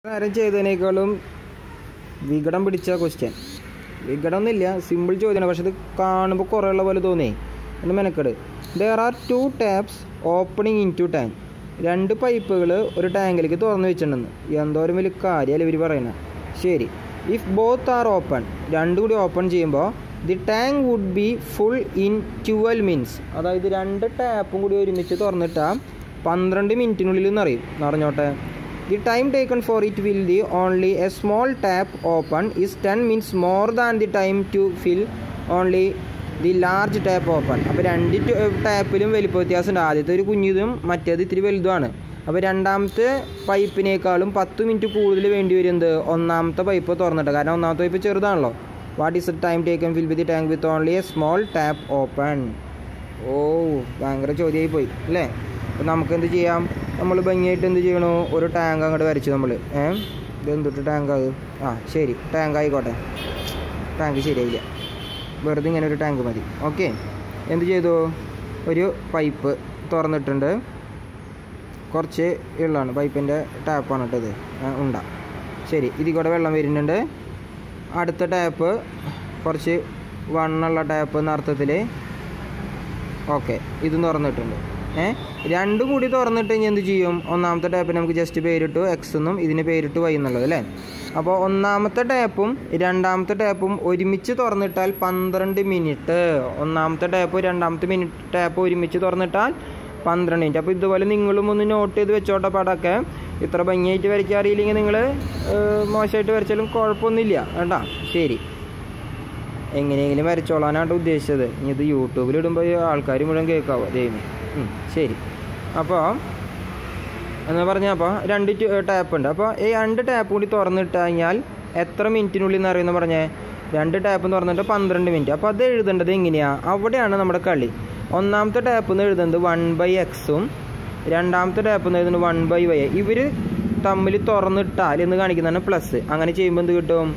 നേരം ചെയ്തതിനേക്കാളും വികടം പിടിച്ച ക്വസ്റ്റ്യൻ വികടം ഒന്നുമില്ല സിമ്പിൾ ചോദ്യമാണ് പക്ഷെ ഇത് കാണുമ്പോൾ കുറേ ഉള്ള പോലെ തോന്നേ എന്ന് മെനക്കെട് there are two taps opening into tank രണ്ട് പൈപ്പുകൾ ഒരു ടാങ്കിലേക്ക് തുറന്നു വെച്ചിട്ടുണ്ടെന്ന് എന്തോരം വലിയ കാര്യമല്ല ഇവർ പറയുന്നത് ശരി ഇഫ് ബോത്ത് ആർ ഓപ്പൺ രണ്ടും കൂടി ഓപ്പൺ ചെയ്യുമ്പോൾ the tank would be full in twelve minutes അതായത് രണ്ട് ടാപ്പും കൂടി ഒരുമിച്ച് തുറന്നിട്ടാൽ പന്ത്രണ്ട് മിനിറ്റിനുള്ളിൽ നിറയും നിറഞ്ഞോട്ടെ the time taken for it will the only a small tap open is ten minutes more than the time to fill only the large tap open അപ്പോൾ രണ്ട് ടാപ്പിലും വലിപ്പ വ്യത്യാസമുണ്ട് ആദ്യത്തെ ഒരു കുഞ്ഞിതും മറ്റേത് ഇത്തിരി വലുതുമാണ് അപ്പോൾ രണ്ടാമത്തെ പൈപ്പിനേക്കാളും പത്ത് മിനിറ്റ് കൂടുതൽ വേണ്ടി വരുന്നത് ഒന്നാമത്തെ പൈപ്പ് തുറന്നിട്ട് കാരണം ഒന്നാമത്തെ പൈപ്പ് ചെറുതാണല്ലോ what is the time taken fill with the tank with only a small tap open ഓ ഭയങ്കര ചോദ്യമായി പോയി അല്ലേ അപ്പം നമുക്ക് എന്ത് ചെയ്യാം നമ്മൾ ഭംഗിയായിട്ട് എന്ത് ചെയ്യണു ഒരു ടാങ്ക് അങ്ങോട്ട് വരച്ചു നമ്മൾ ഏ ഇത് എന്തൊട്ട് ടാങ്ക് അത് ആ ശരി ടാങ്ക് ആയിക്കോട്ടെ ടാങ്ക് ശരിയായില്ല വെറുതെ ഇങ്ങനെ ഒരു ടാങ്ക് മതി ഓക്കെ എന്ത് ചെയ്തു ഒരു പൈപ്പ് തുറന്നിട്ടുണ്ട് കുറച്ച് ഉള്ളതാണ് പൈപ്പിൻ്റെ ടാപ്പാണ് കേട്ടത് ഉണ്ട ശരി ഇതിൽ കൂടെ വെള്ളം വരുന്നുണ്ട് അടുത്ത ടാപ്പ് കുറച്ച് വണ്ണുള്ള ടാപ്പ് എന്ന അർത്ഥത്തിൽ ഓക്കെ ഇതും തുറന്നിട്ടുണ്ട് ഏ രണ്ടും കൂടി തുറന്നിട്ട് ഇനി എന്ത് ചെയ്യും ഒന്നാമത്തെ ടാപ്പിന് നമുക്ക് ജസ്റ്റ് പേരിട്ടു എക്സ് എന്നും ഇതിന് പേരിട്ട് വൈ എന്നുള്ളത് അല്ലേ അപ്പോൾ ഒന്നാമത്തെ ടാപ്പും രണ്ടാമത്തെ ടാപ്പും ഒരുമിച്ച് തുറന്നിട്ടാൽ പന്ത്രണ്ട് മിനിറ്റ് ഒന്നാമത്തെ ടാപ്പ് രണ്ടാമത്തെ മിനിറ്റ് ടാപ്പ് ഒരുമിച്ച് തുറന്നിട്ടാൽ പന്ത്രണ്ട് മിനിറ്റ് അപ്പോൾ ഇതുപോലെ നിങ്ങളും ഒന്ന് നോട്ട് ചെയ്ത് വെച്ചോട്ടെ പടമൊക്കെ ഇത്ര ഭംഗിയായിട്ട് വരയ്ക്കാൻ അറിയില്ലെങ്കിൽ നിങ്ങൾ മോശമായിട്ട് വരച്ചാലും കുഴപ്പമൊന്നുമില്ല കേട്ടാ ശരി എങ്ങനെയെങ്കിലും വരച്ചോളാനാണ് ഉദ്ദേശിച്ചത് ഇനി ഇത് യൂട്യൂബിൽ ഇടുമ്പോൾ ആൾക്കാർ മുഴുവൻ കേൾക്കാവോ ദൈവം ശരി അപ്പോൾ എന്ന് പറഞ്ഞാൽ അപ്പോൾ രണ്ട് ടാപ്പ് ഉണ്ട് അപ്പോൾ ഈ രണ്ട് ടാപ്പ് കൂടി തുറന്നിട്ട് കഴിഞ്ഞാൽ എത്ര മിനിറ്റിനുള്ളിൽ എന്ന് അറിയുന്ന പറഞ്ഞേ രണ്ട് ടാപ്പ് തുറന്നിട്ട് പന്ത്രണ്ട് മിനിറ്റ് അപ്പോൾ അത് എഴുതേണ്ടത് എങ്ങനെയാണ് അവിടെയാണ് നമ്മുടെ കളി ഒന്നാമത്തെ ടാപ്പ് എന്ന് എഴുതുന്നത് വൺ ബൈ എക്സും രണ്ടാമത്തെ ടാപ്പ് എന്ന് എഴുതുന്നത് വൺ ബൈ വൈ ഇവർ തമ്മിൽ തുറന്നിട്ടാൽ എന്ന് കാണിക്കുന്നതാണ് പ്ലസ് അങ്ങനെ ചെയ്യുമ്പോൾ എന്ത് കിട്ടും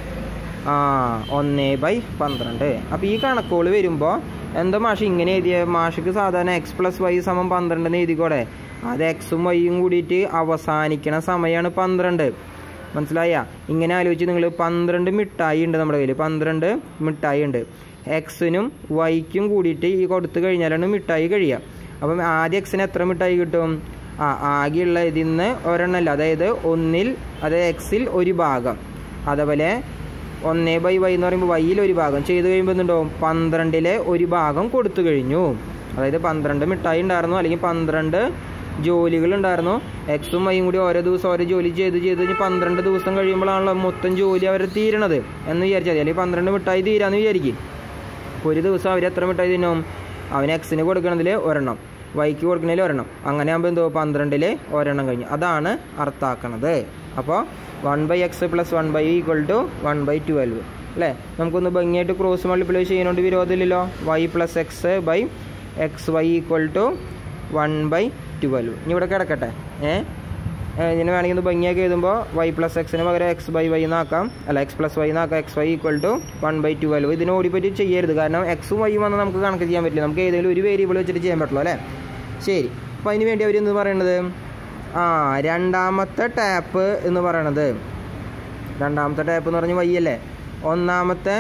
ആ ഒന്ന് ബൈ പന്ത്രണ്ട് അപ്പോൾ ഈ കണക്കുകൾ വരുമ്പോൾ എന്താ മാഷ് ഇങ്ങനെ എഴുതിയ മാഷക്ക് സാധാരണ എക്സ് പ്ലസ് വൈ സമം പന്ത്രണ്ടെന്ന് എഴുതിക്കോടെ അത് എക്സും വൈയും കൂടിയിട്ട് അവസാനിക്കണ സമയമാണ് പന്ത്രണ്ട് മനസ്സിലായ ഇങ്ങനെ ആലോചിച്ച് നിങ്ങൾ പന്ത്രണ്ട് മിഠായി ഉണ്ട് നമ്മുടെ കയ്യിൽ പന്ത്രണ്ട് മിഠായി ഉണ്ട് എക്സിനും വൈക്കും കൂടിയിട്ട് ഈ കൊടുത്തു കഴിഞ്ഞാലാണ് മിഠായി കഴിയുക അപ്പം ആദ്യം എക്സിന് എത്ര മിഠായി കിട്ടും ആ ആകെയുള്ള ഇതിൽ നിന്ന് ഒരെണ്ണമല്ല അതായത് ഒന്നിൽ അതായത് എക്സിൽ ഒരു ഭാഗം അതേപോലെ ഒന്നേ ബൈ വൈ എന്ന് പറയുമ്പോൾ വൈയിൽ ഒരു ഭാഗം ചെയ്ത് കഴിയുമ്പോൾ എന്തുണ്ടാവും പന്ത്രണ്ടിലെ ഒരു ഭാഗം കൊടുത്തു കഴിഞ്ഞു അതായത് പന്ത്രണ്ട് മിഠായി ഉണ്ടായിരുന്നു അല്ലെങ്കിൽ പന്ത്രണ്ട് ജോലികൾ ഉണ്ടായിരുന്നു എക്സും വൈയും കൂടി ഓരോ ദിവസം ഓരോ ജോലി ചെയ്ത് ചെയ്ത് കഴിഞ്ഞ് പന്ത്രണ്ട് ദിവസം കഴിയുമ്പോഴാണല്ലോ മൊത്തം ജോലി അവർ തീരണത് എന്ന് വിചാരിച്ചാൽ മതി അല്ലെങ്കിൽ പന്ത്രണ്ട് മിഠായി തീരാന്ന് വിചാരിക്കും അപ്പോൾ ഒരു ദിവസം അവർ എത്ര മിഠായി തിന്നും അവന് എക്സിന് കൊടുക്കണതിൽ ഒരെണ്ണം വൈക്ക് കൊടുക്കണതിൽ ഒരെണ്ണം അങ്ങനെ ആകുമ്പോൾ എന്തോ പന്ത്രണ്ടിൽ ഒരെണ്ണം കഴിഞ്ഞു അതാണ് അർത്ഥാക്കണത് അപ്പോൾ one by x plus one by equal to one by twelve അല്ലേ നമുക്കൊന്ന് ഭംഗിയായിട്ട് ക്രോസ് മൾട്ടിപ്ലൈ ചെയ്യുന്നതുകൊണ്ട് വിരോധമില്ലല്ലോ y plus x by x y equal to one by twelve ഇനി ഇവിടെ കിടക്കട്ടെ ഏ ഇതിന് വേണമെങ്കിൽ ഒന്ന് ഭംഗിയാക്കി എഴുതുമ്പോൾ വൈ പ്ലസ് എക്സിന് പകരം എക്സ് ബൈ വൈ എന്നാക്കാം അല്ല എക്സ് പ്ലസ് വൈ എന്നാക്കാം x y equal to one by twelve ഇതിന് ഓടിപ്പറ്റി ചെയ്യരുത് കാരണം എക്സും വൈയും വന്ന് നമുക്ക് കണക്ക് ചെയ്യാൻ പറ്റില്ല നമുക്ക് ഏതെങ്കിലും ഒരു വേരിയബിൾ വെച്ചിട്ട് ചെയ്യാൻ പറ്റുള്ളൂ അല്ലേ ശരി അപ്പോൾ അതിന് വേണ്ടി അവർ എന്ത് പറയണത് ആ രണ്ടാമത്തെ ടാപ്പ് എന്ന് പറയണത് രണ്ടാമത്തെ ടാപ്പ് എന്ന് പറഞ്ഞ് വൈ അല്ലേ ഒന്നാമത്തെ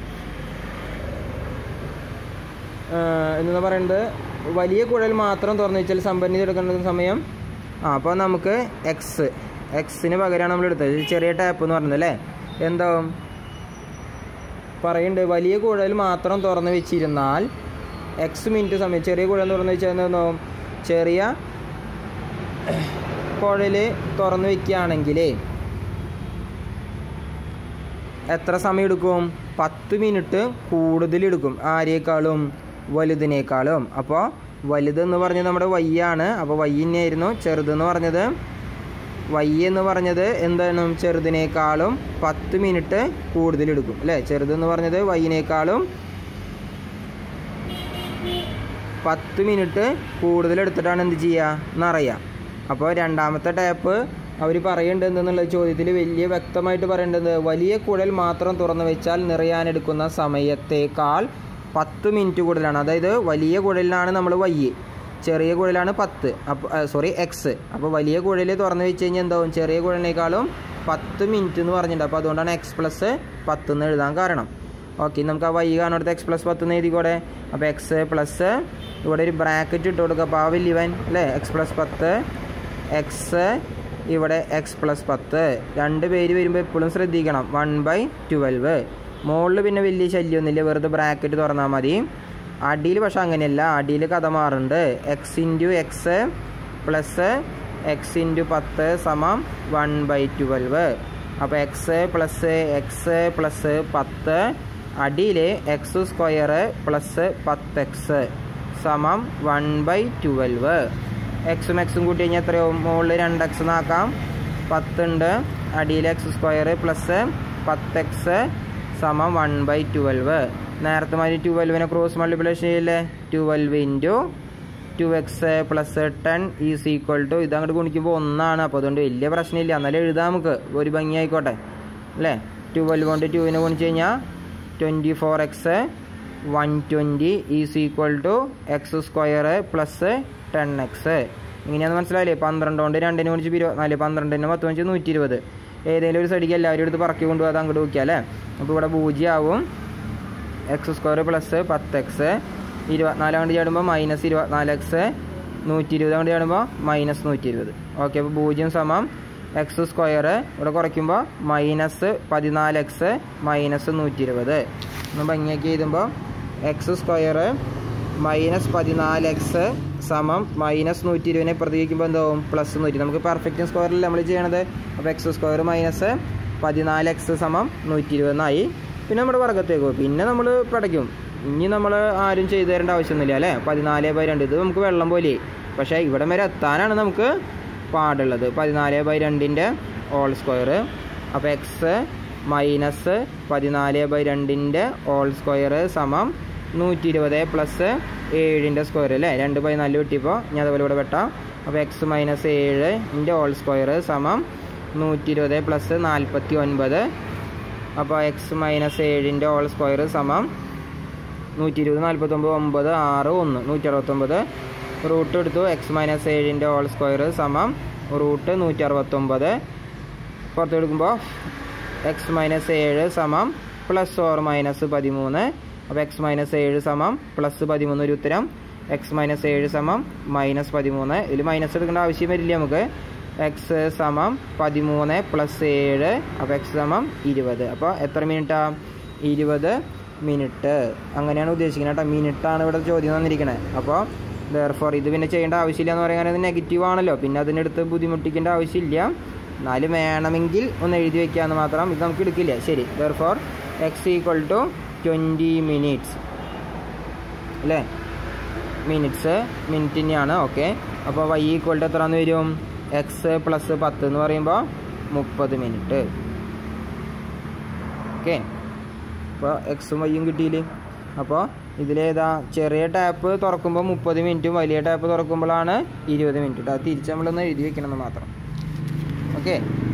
എന്ന് പറയുന്നത് വലിയ കുഴൽ മാത്രം തുറന്നു വെച്ചാൽ സമ്പന്നത എടുക്കേണ്ട സമയം ആ അപ്പോൾ നമുക്ക് എക്സ് എക്സിന് പകരമാണ് നമ്മൾ എടുത്തത് ചെറിയ ടാപ്പ് എന്ന് പറയുന്നത് അല്ലേ എന്താവും പറയുന്നുണ്ട് വലിയ കുഴൽ മാത്രം തുറന്നു വെച്ചിരുന്നാൽ എക്സ് മിനിറ്റ് സമയം ചെറിയ കുഴൽ തുറന്നു വെച്ചാൽ എന്താവും ചെറിയ കുഴൽ തുറന്നു വെക്കുകയാണെങ്കിൽ എത്ര സമയം എടുക്കും പത്ത് മിനിറ്റ് കൂടുതൽ എടുക്കും ആരേക്കാളും വലുതിനേക്കാളും അപ്പോൾ വലുതെന്ന് പറഞ്ഞത് നമ്മുടെ വയ്യാണ് അപ്പോൾ വയ്യന്നെയായിരുന്നു ചെറുതെന്ന് പറഞ്ഞത് വയ്യ എന്ന് പറഞ്ഞത് എന്താണ് ചെറുതിനേക്കാളും പത്ത് മിനിറ്റ് കൂടുതൽ എടുക്കും അല്ലേ ചെറുതെന്ന് പറഞ്ഞത് വയ്യനേക്കാളും പത്ത് മിനിറ്റ് കൂടുതൽ എടുത്തിട്ടാണ് എന്ത് ചെയ്യുക എന്നറിയാം അപ്പോൾ രണ്ടാമത്തെ ടാപ്പ് അവർ പറയേണ്ടത് എന്നുള്ള ചോദ്യത്തിൽ വലിയ വ്യക്തമായിട്ട് പറയേണ്ടത് വലിയ കുഴൽ മാത്രം തുറന്നു വെച്ചാൽ നിറയാനെടുക്കുന്ന സമയത്തേക്കാൾ പത്ത് മിനിറ്റ് കൂടുതലാണ് അതായത് വലിയ കുഴലിനാണ് നമ്മൾ വയ്യ ചെറിയ കുഴലാണ് പത്ത് അപ്പോൾ സോറി എക്സ് അപ്പോൾ വലിയ കുഴൽ തുറന്ന് വെച്ച് കഴിഞ്ഞാൽ എന്താവും ചെറിയ കുഴലിനേക്കാളും പത്ത് മിനിറ്റ് എന്ന് പറഞ്ഞിട്ടുണ്ട് അപ്പോൾ അതുകൊണ്ടാണ് എക്സ് പ്ലസ് പത്ത് എന്ന് എഴുതാൻ കാരണം ഓക്കെ നമുക്ക് ആ വൈ കാണുന്നിടത്ത് എക്സ് പ്ലസ് പത്ത് എന്ന് എഴുതിക്കൂടെ അപ്പോൾ എക്സ് പ്ലസ് ഇവിടെ ഒരു ബ്രാക്കറ്റ് ഇട്ട് കൊടുക്കുക അപ്പോൾ ആ വലിയവൻ അല്ലേ എക്സ് പ്ലസ് പത്ത് എക്സ് ഇവിടെ എക്സ് പ്ലസ് പത്ത് രണ്ട് പേര് വരുമ്പോൾ എപ്പോഴും ശ്രദ്ധിക്കണം വൺ ബൈ ട്വൽവ് മുകളിൽ പിന്നെ വലിയ ശല്യമൊന്നുമില്ല വെറുതെ ബ്രാക്കറ്റ് തുറന്നാൽ മതി അടിയിൽ പക്ഷെ അങ്ങനെയല്ല അടിയിൽ കഥ മാറുന്നുണ്ട് x into x plus x into പത്ത് സമം വൺ ബൈ ട്വൽവ് അപ്പോൾ എക്സ് പ്ലസ് എക്സ് പ്ലസ് പത്ത് അടിയിൽ എക്സ് സ്ക്വയർ പ്ലസ് പത്ത് എക്സ് സമം വൺ ബൈ ട്വൽവ് എക്സും എക്സും കൂട്ടി കഴിഞ്ഞാൽ എത്രയാവും മുകളിൽ രണ്ട് എക്സ് നാക്കാം പത്തുണ്ട് അടിയിൽ എക്സ് സ്ക്വയർ പ്ലസ് പത്ത് എക്സ് സമം വൺ ബൈ ട്വൽവ് നേരത്തെ മാതിരി ട്വൽവിനെ ക്രോസ് മൾട്ടിപ്ലിക്കേഷൻ ചെയ്യില്ലേ twelve into two x plus ten is equal to ഇത് അങ്ങോട്ട് ഗുണിക്കുമ്പോൾ ഒന്നാണ് അപ്പോൾ അതുകൊണ്ട് വലിയ പ്രശ്നമില്ല എന്നാലും എഴുതാം നമുക്ക് ഒരു ഭംഗി ആയിക്കോട്ടെ അല്ലേ ട്വൽവ് കൊണ്ട് ടുവിനെ ഗുണിച്ച് കഴിഞ്ഞാൽ twenty four x one twenty is equal to x square plus ten x ഇങ്ങനെയാന്ന് മനസ്സിലായില്ലേ പന്ത്രണ്ട് കൊണ്ട് രണ്ടിന് ഗുണിച്ച് ഇരുപത്തിനാല് പന്ത്രണ്ടിന് പത്ത് വെച്ച് നൂറ്റി ഇരുപത് ഏതെങ്കിലും ഒരു സൈഡിക്ക് എല്ലാവരും എടുത്ത് പറക്കി കൊണ്ടുപോകാതെ അങ്ങോട്ട് നോക്കിയാൽ അല്ലേ അപ്പോൾ ഇവിടെ പൂജ്യമാവും എക്സ് സ്ക്വയർ പ്ലസ് പത്ത് എക്സ് ഇരുപത്തിനാല് കൊണ്ട് ചേടുമ്പോൾ മൈനസ് ഇരുപത്തിനാല് എക്സ് നൂറ്റി ഇരുപത് കൊണ്ട് ചേടുമ്പോൾ മൈനസ് നൂറ്റി ഇരുപത് ഓക്കെ അപ്പോൾ പൂജ്യം സമം എക്സ് സ്ക്വയർ ഇവിടെ കുറയ്ക്കുമ്പോൾ മൈനസ് പതിനാല് എക്സ് മൈനസ് നൂറ്റി ഇരുപത് ഒന്ന് ഭംഗിയാക്കി എഴുതുമ്പോൾ എക്സ് സ്ക്വയർ മൈനസ് പതിനാല് എക്സ് സമം മൈനസ് നൂറ്റി ഇരുപതിനെ പ്രതികരിക്കുമ്പോൾ എന്താവും പ്ലസ് നൂറ്റി നമുക്ക് പെർഫെക്റ്റ് സ്ക്വയറിൽ നമ്മൾ ചെയ്യണത് അപ്പോൾ എക്സ് സ്ക്വയർ മൈനസ് പതിനാല് എക്സ് സമം നൂറ്റി ഇരുപതെന്നായി പിന്നെ നമ്മുടെ വർഗത്തേക്ക് പോകും പിന്നെ നമ്മൾ പടയ്ക്കും ഇനി നമ്മൾ ആരും ചെയ്തു തരേണ്ട ആവശ്യമൊന്നുമില്ല അല്ലേ പതിനാല് ബൈ രണ്ട് ഇത് നമുക്ക് വെള്ളം പോലെ പക്ഷേ ഇവിടെ വരെ എത്താനാണ് നമുക്ക് പാടുള്ളത് പതിനാല് ബൈ രണ്ടിൻ്റെ ഓൾ സ്ക്വയർ അപ്പോൾ എക്സ് മൈനസ് പതിനാല് ബൈ രണ്ടിൻ്റെ ഓൾ സ്ക്വയർ സമം നൂറ്റി ഇരുപത് പ്ലസ് ഏഴിൻ്റെ സ്ക്വയർ അല്ലേ രണ്ട് ബൈ നാല് കിട്ടിയപ്പോൾ ഞാൻ അതുപോലെ ഇവിടെ വെട്ടാം അപ്പോൾ എക്സ് മൈനസ് ഏഴ് ഇൻ്റെ ഓൾ സ്ക്വയർ സമം നൂറ്റി ഇരുപത് പ്ലസ് നാൽപ്പത്തി ഒൻപത് അപ്പോൾ എക്സ് മൈനസ് ഏഴിൻ്റെ ഓൾ സ്ക്വയർ സമം നൂറ്റി ഇരുപത് നാൽപ്പത്തൊമ്പത് ഒമ്പത് ആറ് ഒന്ന് നൂറ്റി അറുപത്തൊമ്പത് റൂട്ട് എടുത്തു എക്സ് മൈനസ് ഏഴിൻ്റെ ഓൾ സ്ക്വയർ സമം റൂട്ട് നൂറ്റി അറുപത്തൊമ്പത് പുറത്ത് എടുക്കുമ്പോൾ എക്സ് മൈനസ് ഏഴ് സമം പ്ലസ് ഓർ മൈനസ് പതിമൂന്ന് അപ്പോൾ എക്സ് മൈനസ് ഏഴ് സമം പ്ലസ് പതിമൂന്ന് ഒരു ഉത്തരം എക്സ് മൈനസ് ഏഴ് സമം മൈനസ് പതിമൂന്ന് ഇതിൽ മൈനസ് എടുക്കേണ്ട ആവശ്യം വരില്ല നമുക്ക് എക്സ് സമം പതിമൂന്ന് പ്ലസ് ഏഴ് അപ്പോൾ എക്സ് സമം ഇരുപത് അപ്പോൾ എത്ര മിനിറ്റാ ഇരുപത് മിനിറ്റ് അങ്ങനെയാണ് ഉദ്ദേശിക്കുന്നത് കേട്ടോ മിനിറ്റാണ് ഇവിടെ ചോദ്യം തന്നിരിക്കുന്നത് അപ്പോൾ ദർഫോർ ഇത് പിന്നെ ചെയ്യേണ്ട ആവശ്യമില്ല എന്ന് പറയാൻ അത് നെഗറ്റീവ് ആണല്ലോ പിന്നെ അതിനടുത്ത് ബുദ്ധിമുട്ടിക്കേണ്ട ആവശ്യമില്ല എന്നാലും വേണമെങ്കിൽ ഒന്ന് എഴുതി വെക്കാമെന്ന് മാത്രം ഇത് നമുക്ക് എടുക്കില്ല ശരി therefore x equal to twenty minutes അല്ലേ മിനിറ്റ്സ് മിനിറ്റ് തന്നെയാണ് ഓക്കെ അപ്പോൾ വൈ ഈക്വൽ ടു എത്രയെന്ന് വരും എക്സ് പ്ലസ് പത്ത് എന്ന് പറയുമ്പോൾ മുപ്പത് മിനിറ്റ് ഓക്കെ അപ്പോൾ എക്സും വൈയും കിട്ടിയില്ലേ അപ്പോൾ ഇതിലേതാ ചെറിയ ടാപ്പ് തുറക്കുമ്പോൾ മുപ്പത് മിനിറ്റും വലിയ ടാപ്പ് തുറക്കുമ്പോഴാണ് ഇരുപത് മിനിറ്റ് അത് തിരിച്ച് നമ്മളൊന്ന് എഴുതി വെക്കണമെന്ന് മാത്രം ഓക്കെ